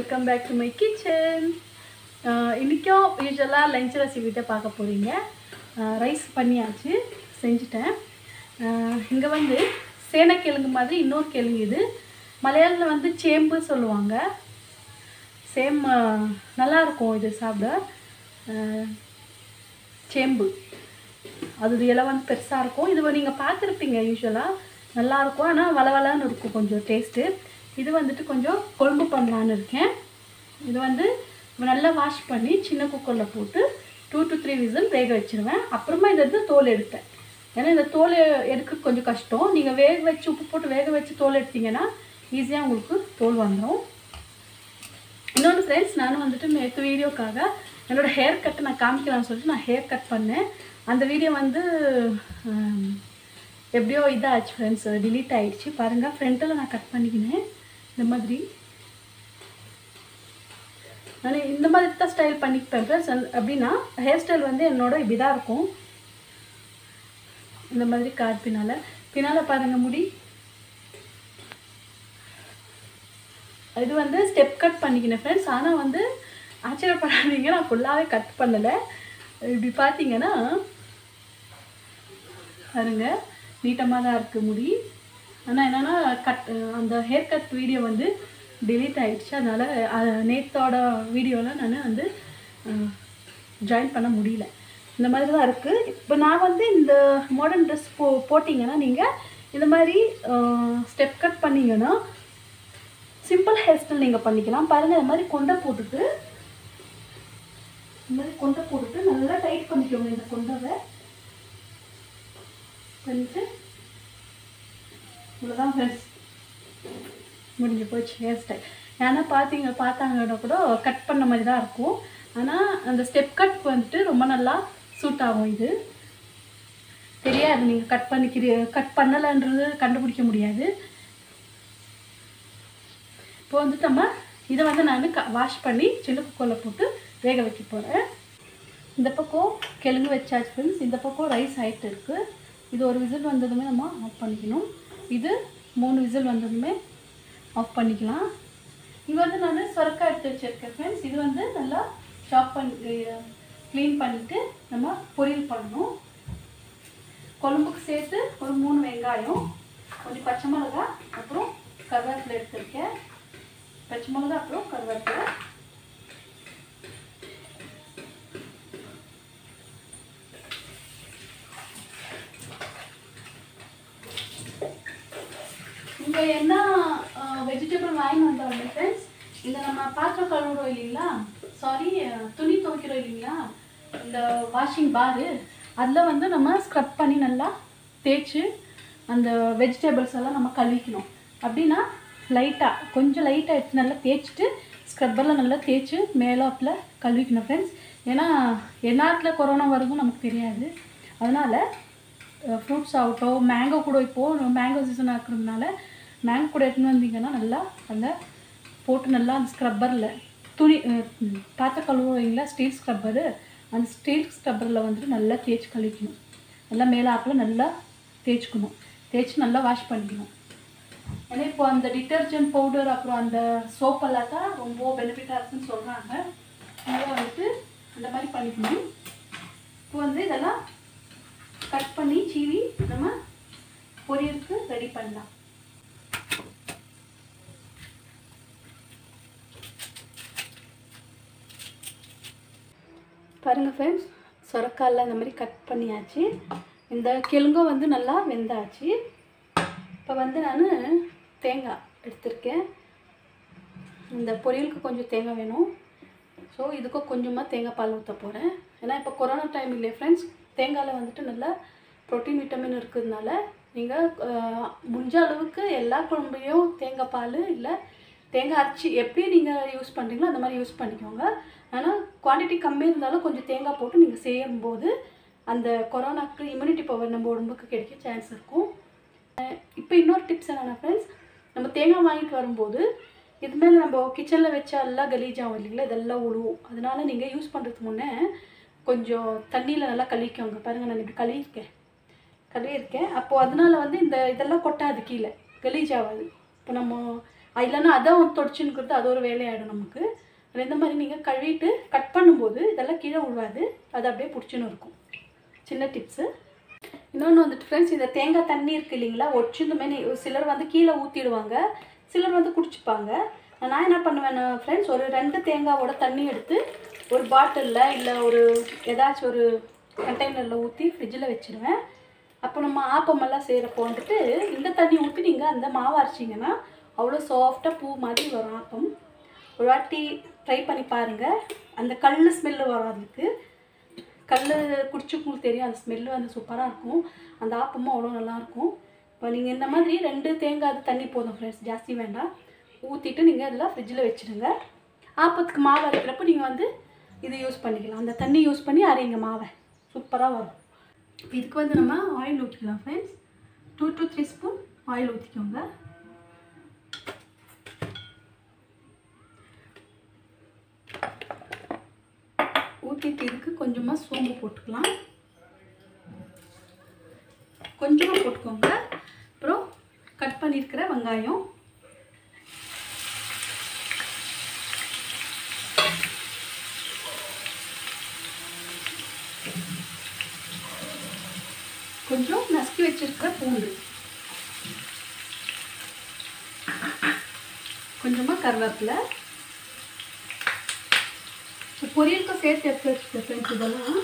welcome back to my kitchen இன்றைக்கும் யூஸ்வலாக lunch ரெசிபிட்ட பார்க்க போகிறீங்க ரைஸ் பண்ணியாச்சு செஞ்சுட்டேன் இங்கே வந்து சேனக்கிழங்கு மாதிரி இன்னொரு கிழங்கு இது மலையாளத்தில் வந்து சேம்பு சொல்லுவாங்க சேம் நல்லா இருக்கும் இது சாப்பிட அஹ், சேம்பு அது இலை வந்து பெருசாக இருக்கும் இது நீங்கள் பார்த்துருப்பீங்க யூஸ்வலாக நல்லாயிருக்கும் ஆனால் வளவலன்னு இருக்கும் கொஞ்சம் டேஸ்ட்டு இது வந்துட்டு கொஞ்சம் குழம்பு பண்ணலான்னு இருக்கேன் இது வந்து நல்லா வாஷ் பண்ணி சின்ன குக்கரில் போட்டு டூ டு த்ரீ விசில் வேக வச்சிருவேன் அப்புறமா இதை வந்து தோல் எடுப்பேன் ஏன்னா இந்த தோல் எடுக்க கொஞ்சம் கஷ்டம் நீங்கள் வேக வச்சு உப்பு போட்டு வேக வச்சு தோல் எடுத்தீங்கன்னா ஈஸியாக உங்களுக்கு தோல் வந்துடும் இன்னொன்று ஃப்ரெண்ட்ஸ் நானும் வந்துட்டு நேற்று வீடியோக்காக என்னோடய ஹேர் கட்டை நான் காமிக்கலாம்னு சொல்லிட்டு நான் ஹேர் கட் பண்ணேன் அந்த வீடியோ வந்து ஆம், எப்படியோ இதாச்சு ஃப்ரெண்ட்ஸ் delete ஆயிடுச்சு பாருங்கள் ஃப்ரண்ட்டில் நான் கட் பண்ணிக்கினேன் இந்த மாதிரி நான் இந்த மாதிரி தான் ஸ்டைல் பண்ணிப்பேன் ஃப்ரெண்ட்ஸ் அப்படின்னா ஹேர் ஸ்டைல் வந்து என்னோட இப்படி தான் இருக்கும் இந்த மாதிரி கார் பின்னால் பின்னால் பாருங்கள் முடி இது வந்து ஸ்டெப் கட் பண்ணிக்கினேன் ஃப்ரெண்ட்ஸ் ஆனால் வந்து ஆச்சரியப்படாதீங்க நான் ஃபுல்லாகவே கட் பண்ணலை இப்படி பார்த்தீங்கன்னா பாருங்க நீட்டமாக தான் இருக்குது முடி ஆனால் என்னென்னா கட் அந்த ஹேர் கட் வீடியோ வந்து delete ஆயிடுச்சு அதனால் நேத்தோட வீடியோவில் நான் வந்து ஜாயின் பண்ண முடியல இந்த மாதிரி தான் இருக்குது இப்போ நான் வந்து இந்த மாடர்ன் ட்ரெஸ் போ போட்டிங்கன்னா நீங்கள் இந்த மாதிரி ஸ்டெப் கட் பண்ணிங்கன்னா சிம்பிள் ஹேர் ஸ்டைல் நீங்கள் பண்ணிக்கலாம் பாருங்கள் இந்த மாதிரி கொண்டை போட்டுட்டு இந்த மாதிரி கொண்டை போட்டுட்டு நல்லா டைட் பண்ணிக்கோங்க இந்த கொண்டவை பண்ணிட்டு இவ்வளோதான் ஃப்ரெண்ட்ஸ் முடிஞ்சு போச்சு ஹேர் ஸ்டைல் ஏன்னா பார்த்தீங்க பார்த்தாங்கன்னா கூட கட் பண்ண மாதிரி தான் இருக்கும் ஆனால் அந்த ஸ்டெப் கட் வந்துட்டு ரொம்ப நல்லா சூட் ஆகும் இது தெரியாது நீங்கள் கட் பண்ணிக்கிறீ கட் பண்ணலைன்றது கண்டுபிடிக்க முடியாது இப்போ வந்துட்டு நம்ம இதை வந்து நான் க வாஷ் பண்ணி சின்ன குக்கரில் போட்டு வேக வைக்க போகிறேன் இந்த பக்கம் கிழங்கு வச்சாச்சு ஃப்ரெண்ட்ஸ் இந்த பக்கம் ரைஸ் ஆகிட்டு இருக்குது இது ஒரு விசில் வந்ததுமே நம்ம ஆஃப் பண்ணிக்கணும் இது மூணு விசில் வந்ததுமே ஆஃப் பண்ணிக்கலாம் இங்கே வந்து நான் சொரக்காய் எடுத்து வச்சுருக்கேன் ஃப்ரெண்ட்ஸ் இது வந்து நல்லா ஷாப் பண்ணி க்ளீன் பண்ணிவிட்டு நம்ம பொரியல் பண்ணணும் குழம்புக்கு சேர்த்து ஒரு மூணு வெங்காயம் கொஞ்சம் பச்சை மிளகா அப்புறம் கருவேப்பிலை எடுத்திருக்கேன் பச்சை மிளகா அப்புறம் கருவேப்பிலை இங்கே என்ன வெஜிடபிள் வாங்கி வந்தோம் ஃப்ரெண்ட்ஸ் இந்த நம்ம பாத்திரம் கழுவுறோம் இல்லைங்களா சாரி துணி துவைக்கிறோம் இல்லைங்களா இந்த வாஷிங் பாரு அதில் வந்து நம்ம ஸ்க்ரப் பண்ணி நல்லா தேய்ச்சி அந்த வெஜிடபிள்ஸ் எல்லாம் நம்ம கழுவிக்கணும் அப்படின்னா லைட்டாக கொஞ்சம் லைட்டாக எடுத்து நல்லா தேய்ச்சிட்டு ஸ்க்ரப்பரில் நல்லா தேய்ச்சி மேலாப்பில் கழுவிக்கணும் ஃப்ரெண்ட்ஸ் ஏன்னா எந்நேரத்தில் கொரோனா வருதும் நமக்கு தெரியாது அதனால் ஃப்ரூட்ஸ் ஆகட்டும் மேங்கோ கூட இப்போது மேங்கோ சீசன் ஆக்குறதுனால மேங்கோ கூட எடுத்துன்னு வந்தீங்கன்னா நல்லா அந்த போட்டு நல்லா அந்த ஸ்க்ரப்பரில் துணி அஹ், ம், பாத்திர கழுவுறீங்களா ஸ்டீல் ஸ்க்ரப்பரு அந்த ஸ்டீல் ஸ்க்ரப்பரில் வந்துட்டு நல்லா தேய்ச்சி கழிக்கணும் நல்லா மேலே ஆப்பில் நல்லா தேய்ச்சிக்கணும் தேய்ச்சி நல்லா வாஷ் பண்ணிக்கணும் ஏன்னா இப்போ அந்த டிட்டர்ஜென்ட் பவுடர் அப்புறம் அந்த சோப் எல்லாம் தான் ரொம்ப பெனிஃபிட்டாக இருக்குன்னு சொல்கிறாங்க அதனால் வந்துட்டு அந்த மாதிரி பண்ணிக்கணும் இப்போ வந்து இதெல்லாம் கட் பண்ணி சீவி நம்ம பொரியலுக்கு ரெடி பண்ணலாம் பாருங்கள் ஃப்ரெண்ட்ஸ் சொரக்காயில் இந்த மாதிரி கட் பண்ணியாச்சு இந்த கிழங்கும் வந்து நல்லா வெந்தாச்சு இப்போ வந்து நான் தேங்காய் எடுத்திருக்கேன் இந்த பொரியலுக்கு கொஞ்சம் தேங்காய் வேணும் ஸோ இதுக்கும் கொஞ்சமாக தேங்காய் பால் ஊற்ற போகிறேன் ஏன்னா இப்போ கொரோனா டைம் இல்லையா ஃப்ரெண்ட்ஸ் தேங்காயில் வந்துட்டு நல்லா ப்ரோட்டீன் விட்டமின் இருக்கிறதுனால நீங்கள் முடிஞ்ச அளவுக்கு எல்லா குழம்புலையும் தேங்காய் பால் இல்லை தேங்காய் அரைச்சி எப்படி நீங்கள் யூஸ் பண்ணுறீங்களோ அந்த மாதிரி யூஸ் பண்ணிக்கோங்க ஆனால் குவான்டிட்டி கம்மி இருந்தாலும் கொஞ்சம் தேங்காய் போட்டு நீங்கள் செய்யும்போது அந்த கொரோனாக்கு இம்யூனிட்டி பவர் நம்ம உடம்புக்கு கிடைக்க சான்ஸ் இருக்கும் இப்போ இன்னொரு டிப்ஸ் என்னென்னா ஃப்ரெண்ட்ஸ் நம்ம தேங்காய் வாங்கிட்டு வரும்போது இது மேலே நம்ம கிச்சனில் வச்சா எல்லாம் கலீஜ் ஆகும் இல்லைங்களா இதெல்லாம் உழுவும் அதனால நீங்கள் யூஸ் பண்ணுறதுக்கு முன்னே கொஞ்சம் தண்ணியில் நல்லா கழுவிக்கோங்க பாருங்கள் நான் இப்படி கழுவிருக்கேன் கழுவிருக்கேன் அப்போது அதனால வந்து இந்த இதெல்லாம் கொட்டாது கீழே கலீஜ் ஆகாது இப்போ நம்ம இல்லைன்னா அதை தொடச்சுன்னு அது ஒரு வேலையாயிடும் நமக்கு அதில் இந்த மாதிரி நீங்கள் கழுவிட்டு கட் பண்ணும்போது இதெல்லாம் கீழே விழுவாது அது அப்படியே பிடிச்சின்னு இருக்கும் சின்ன டிப்ஸு இன்னொன்று வந்துட்டு ஃப்ரெண்ட்ஸ் இந்த தேங்காய் தண்ணி இருக்கு இல்லைங்களா ஒச்சுந்துமே சிலர் வந்து கீழே ஊற்றிடுவாங்க சிலர் வந்து குடிச்சுப்பாங்க நான் என்ன பண்ணுவேன் ஃப்ரெண்ட்ஸ் ஒரு ரெண்டு தேங்காவோட தண்ணி எடுத்து ஒரு பாட்டிலில் இல்லை ஒரு ஏதாச்சும் ஒரு கண்டெய்னரில் ஊற்றி ஃப்ரிட்ஜில் வச்சுருவேன் அப்போ நம்ம ஆப்பமெல்லாம் செய்கிறப்போ வந்துட்டு இந்த தண்ணி ஊற்றி நீங்கள் அந்த மாவு அரைச்சிங்கன்னா அவ்வளோ சாஃப்டாக பூ மாதிரி வரும் ஆப்பம் ஒரு வாட்டி ட்ரை பண்ணி பாருங்கள் அந்த கல் ஸ்மெல்லு வரும் அதுக்கு கல் குடிச்சுக்கும் தெரியும் அந்த ஸ்மெல்லு வந்து சூப்பராக இருக்கும் அந்த ஆப்பமும் அவ்வளோ நல்லாயிருக்கும் இப்போ நீங்கள் இந்த மாதிரி ரெண்டு தேங்காய் தண்ணி போதும் ஃப்ரெண்ட்ஸ் ஜாஸ்தி வேண்டாம் ஊற்றிட்டு நீங்கள் இதெல்லாம் ஃப்ரிட்ஜில் வச்சுடுங்க ஆப்பத்துக்கு மாவு அரைக்கிறப்போ நீங்கள் வந்து இது யூஸ் பண்ணிக்கலாம் அந்த தண்ணி யூஸ் பண்ணி அரைங்க மாவை சூப்பராக வரும் இப்போ இதுக்கு வந்து நம்ம ஆயில் ஊற்றிக்கலாம் friends two to three spoon oil ஊற்றிக்கோங்க ஊற்றிட்டு இதுக்கு கொஞ்சமாக சோம்பு போட்டுக்கலாம் கொஞ்சமாக போட்டுக்கோங்க அப்புறம் கட் பண்ணியிருக்கிற வெங்காயம் கொஞ்சம் நசுக்கி வச்சிருக்கிற பூண்டு கொஞ்சமாக கருவேப்பிலை இப்போ பொரியலுக்கும் சேர்த்து எடுத்து வச்சுக்க ஃப்ரெண்ட்ஸ் இதெல்லாம்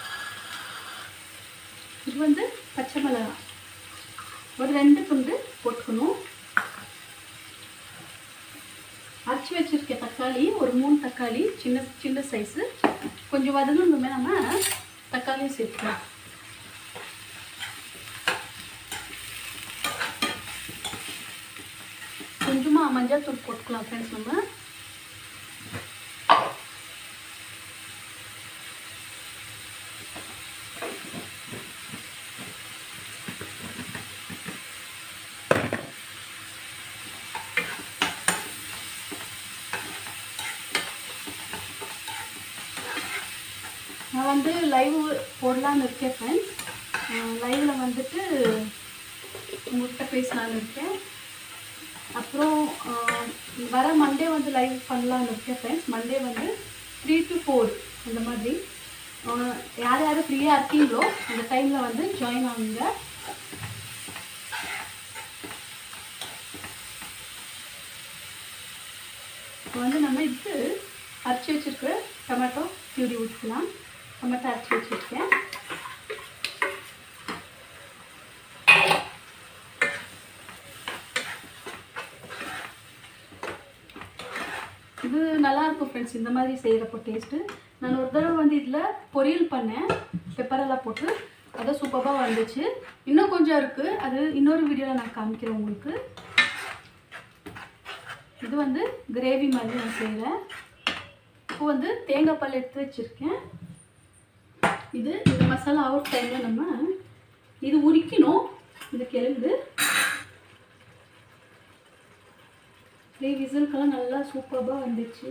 இது வந்து பச்சை மிளகாய் ஒரு ரெண்டு துண்டு போட்டுக்கணும் அரைச்சி வச்சிருக்க தக்காளி ஒரு மூணு தக்காளி சின்ன சின்ன சைஸு கொஞ்சம் வதங்கணுமே நம்ம தக்காளியும் சேர்த்துக்கலாம் கொஞ்சமாக மஞ்சள் தூள் போட்டுக்கலாம் ஃப்ரெண்ட்ஸ் நம்ம நான் வந்து லைவ் போடலான்னு இருக்கேன் ஃப்ரெண்ட்ஸ் லைவில் வந்துட்டு உங்கள்கிட்ட பேசலான்னு இருக்கேன் அப்புறம் ஆஹ், வர மண்டே வந்து லைவ் பண்ணலான்னு இருக்கேன் ஃப்ரெண்ட்ஸ் மண்டே வந்து த்ரீ டு ஃபோர் அந்த மாதிரி ஆஹ், யார் யார் ஃப்ரீயாக இருக்கீங்களோ அந்த டைமில் வந்து ஜாயின் ஆகுங்க இப்போ வந்து நம்ம இதுக்கு அரைச்சி வச்சிருக்கிற டொமேட்டோ பியூரி ஊற்றிக்கலாம் டொமேட்டோ அரைச்சி வச்சுருக்கேன் இது நல்லா இருக்கும் ஃப்ரெண்ட்ஸ் இந்த மாதிரி செய்கிறப்போ டேஸ்ட்டு நான் ஒரு தடவை வந்து இதில் பொரியல் பண்ணேன் பெப்பரெல்லாம் போட்டு அது சூப்பராக வந்துச்சு இன்னும் கொஞ்சம் இருக்குது அது இன்னொரு வீடியோவில் நான் காமிக்கிறேன் உங்களுக்கு இது வந்து கிரேவி மாதிரி நான் செய்கிறேன் இப்போ வந்து தேங்காய் பால் எடுத்து வச்சுருக்கேன் இது இந்த மசாலா அவுட் டைமில் நம்ம இது உரிக்கணும் இந்த கிழங்கு த்ரீ விசிலுக்கெல்லாம் நல்லா சூப்பராக வந்துச்சு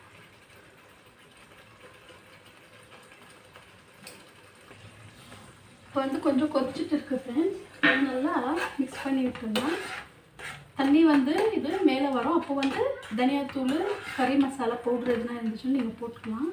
இப்போ வந்து கொஞ்சம் கொதிச்சுட்டு இருக்கு ஃப்ரெண்ட்ஸ் நல்லா மிக்ஸ் பண்ணி விட்டுருலாம் தண்ணி வந்து இது மேலே வரும் அப்போ வந்து தனியாத்தூள் கறி மசாலா பவுடர் எதுனா இருந்துச்சுன்னு நீங்கள் போட்டுக்கலாம்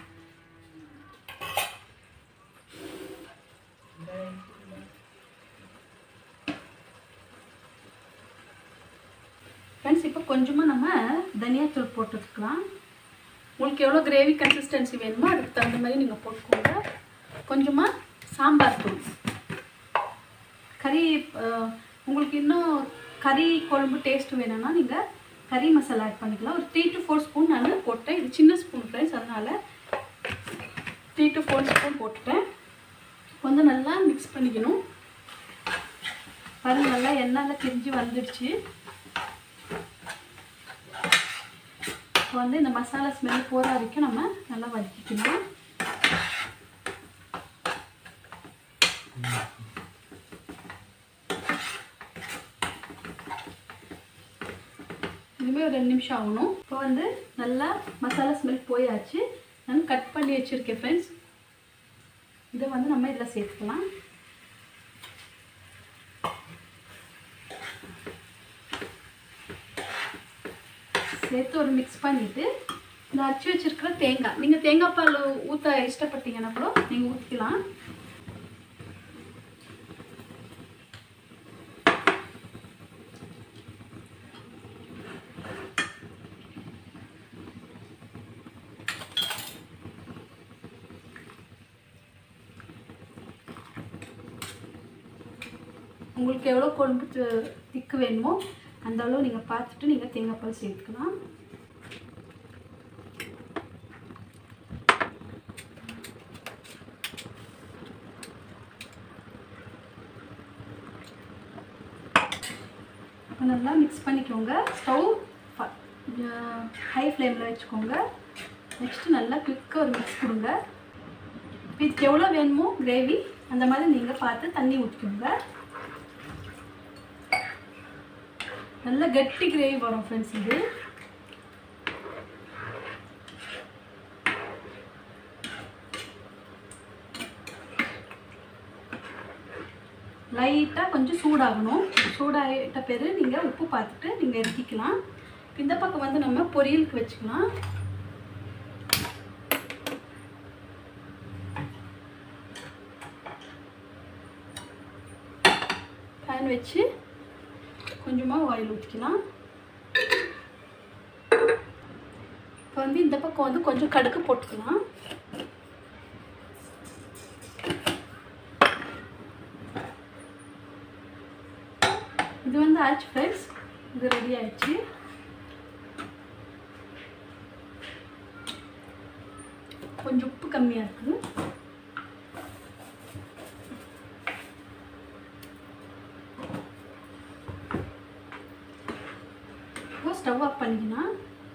ஃப்ரெண்ட்ஸ் இப்போ கொஞ்சமாக நம்ம தனியாத்தூள் போட்டுக்கலாம் உங்களுக்கு எவ்வளோ கிரேவி கன்சிஸ்டன்சி வேணுமோ அதுக்கு தகுந்த மாதிரி நீங்கள் போட்டுக்கோங்க கொஞ்சமாக சாம்பார் தூள் கறி அஹ், உங்களுக்கு இன்னும் கறி குழம்பு டேஸ்ட் வேணும்னா நீங்கள் கறி மசாலா ஆட் பண்ணிக்கலாம் ஒரு த்ரீ டு ஃபோர் ஸ்பூன் நான் போட்டேன் இது சின்ன ஸ்பூன் ஃப்ரெண்ட்ஸ் அதனால் த்ரீ டு ஃபோர் ஸ்பூன் போட்டுட்டேன் கொஞ்சம் நல்லா மிக்ஸ் பண்ணிக்கணும் பாருங்க நல்லா எண்ணெயில் திரிஞ்சு வந்துடுச்சு இப்போ வந்து இந்த மசாலா ஸ்மெல் போகிற வரைக்கும் நம்ம நல்லா வதக்கிக்கலாம் இனிமேல் ஒரு ரெண்டு நிமிஷம் ஆகணும் இப்போ வந்து நல்லா மசாலா ஸ்மெல் போயாச்சு நான் கட் பண்ணி வச்சுருக்கேன் ஃப்ரெண்ட்ஸ் இதை வந்து நம்ம இதில் சேர்த்துக்கலாம் சேர்த்து ஒரு மிக்ஸ் பண்ணிவிட்டு இந்த அரைச்சி வச்சிருக்கிற தேங்காய் நீங்கள் தேங்காய் பால் ஊற்ற இஷ்டப்பட்டீங்கன்னா கூட நீங்கள் ஊற்றிக்கலாம் உங்களுக்கு எவ்வளோ கொழும்பு தி- திக்கு வேணுமோ அந்த அளவு நீங்கள் பார்த்துட்டு நீங்கள் தேங்காய் பால் சேர்த்துக்கலாம் இப்போ நல்லா மிக்ஸ் பண்ணிக்கோங்க ஸ்டவ் ஹை ஃப்ளேமில் வச்சுக்கோங்க நெக்ஸ்ட்டு நல்லா குயிக்காக ஒரு மிக்ஸ் கொடுங்க இதுக்கு எவ்வளோ வேணுமோ கிரேவி அந்த மாதிரி நீங்கள் பார்த்து தண்ணி ஊற்றிக்கோங்க நல்ல கட்டி கிரேவி வரும் ஃப்ரெண்ட்ஸ் இது லைட்டாக கொஞ்சம் சூடாகணும் சூடாகிட்ட பிறகு நீங்கள் உப்பு பார்த்துட்டு நீங்கள் இறக்கிக்கலாம் இந்த பக்கம் வந்து நம்ம பொரியலுக்கு வச்சுக்கலாம் பேன் வச்சு கொஞ்சமாக ஆயில் ஊற்றிக்கலாம் இப்போ வந்து இந்த பக்கம் வந்து கொஞ்சம் கடுகு போட்டுக்கலாம் இது வந்து ஆச்சு ஃப்ரெண்ட்ஸ் இது ரெடி ஆயிடுச்சு கொஞ்சம் உப்பு கம்மியாக இருக்குது இப்போ ஸ்டவ் ஆஃப் பண்ணிக்கலாம்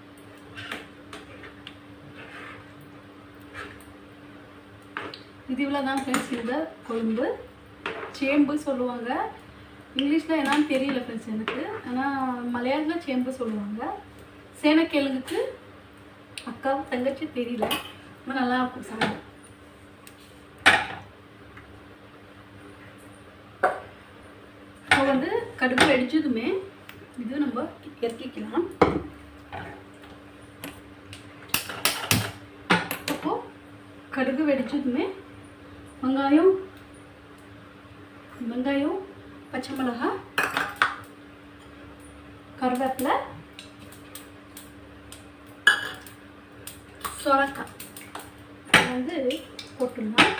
இது இவ்வளோ தான் ஃப்ரெண்ட்ஸ் இந்த கொழும்பு சேம்பு சொல்லுவாங்க இங்கிலீஷில் என்னன்னு தெரியல ஃப்ரெண்ட்ஸ் எனக்கு ஆனால் மலையாளத்தில் சேம்பு சொல்லுவாங்க சேனக்கிழங்குக்கு அக்கா தங்கச்சி தெரியல ஆனால் நல்லா இருக்கும் சாப்பிட இப்போ வந்து கடுகு வெடிச்சதுமே இது நம்ம இறக்கிக்கலாம் அப்போ கடுகு வெடிச்சதுமே வெங்காயம் வெங்காயம் பச்சை மிளகாய் கருவேப்பிலை சொரக்காய் இது வந்து போட்டுடலாம்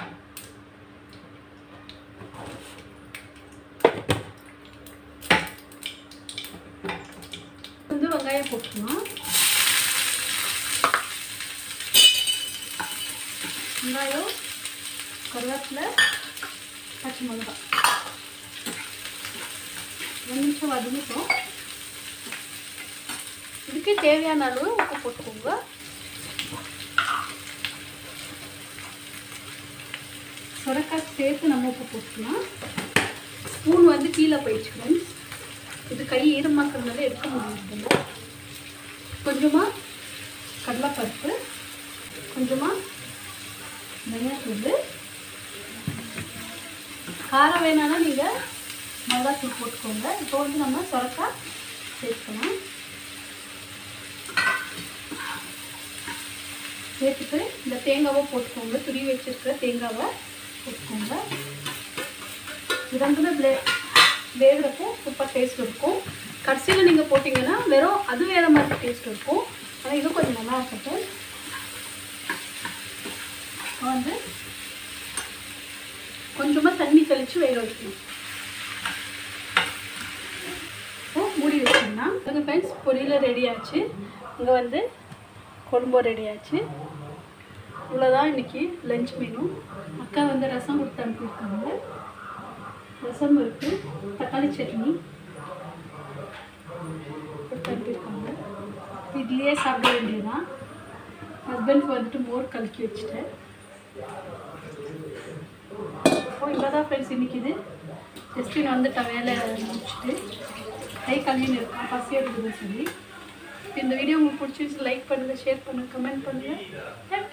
வந்து வெங்காயம் போட்டுக்கலாம் வெங்காயம் கருவேப்பிலை பச்சை மிளகாய் ஒரு நிமிஷம் வதங்கிட்டோம் இதுக்கு தேவையான அளவு உப்பு போட்டுக்கோங்க சொரக்காய் சேர்த்து நம்ம உப்பு போட்டுக்கலாம் ஸ்பூன் வந்து கீழே போயிடுச்சு ஃப்ரெண்ட்ஸ் இது கை ஈரமாக்குறதுனால எடுக்க முடியல கொஞ்சமாக கடலைப்பருப்பு கொஞ்சமாக மிளகாத்தூள் காரம் வேணாலும் நீங்கள் மிளகாத்தூள் போட்டுக்கோங்க இப்போ வந்து நம்ம சொரக்காய் சேர்த்துக்கலாம் சேர்த்துட்டு இந்த தேங்காவை போட்டுக்கோங்க துருவி வச்சிருக்கிற தேங்காவை போட்டுக்கோங்க இரண்டுமே ப்ளே வேகிறப்போ சூப்பர் டேஸ்ட் இருக்கும் கடைசியில் நீங்கள் போட்டிங்கன்னா வெறும் அது வேறு மாதிரி டேஸ்ட் இருக்கும் ஆனால் இது கொஞ்சம் நல்லா இருக்கட்டும் இப்போ வந்து கொஞ்சமாக தண்ணி தெளித்து வேக வைக்கணும் இப்போ மூடி வச்சிடலாம் எங்கள் ஃப்ரெண்ட்ஸ் பொரியல் ரெடி ஆச்சு இங்கே வந்து குழம்பு ரெடி ஆச்சு இவ்வளோதான் இன்னைக்கு லஞ்ச் மெனு அக்கா வந்து ரசம் கொடுத்து அனுப்பியிருக்காங்க ரசம் இருக்குது தக்காளி சட்னி கொடுத்து அனுப்பியிருக்காங்க இட்லியே சாப்பிட வேண்டியதுதான் ஹஸ்பண்ட்க்கு வந்துட்டு மோர் கலக்கி வச்சுட்டேன் ஓ இவ்வளோ தான் ஃப்ரெண்ட்ஸ் இன்னைக்கு இது ஜஸ்ட் நான் வந்துட்டேன் வேலை முடிச்சுட்டு கை கல்வின்னு இருக்கான் பசி எடுக்குதுன்னு சொல்லி இந்த வீடியோ உங்களுக்கு பிடிச்சிருச்சு லைக் பண்ணுங்கள் ஷேர் பண்ணுங்கள் கமெண்ட் பண்ணுங்கள்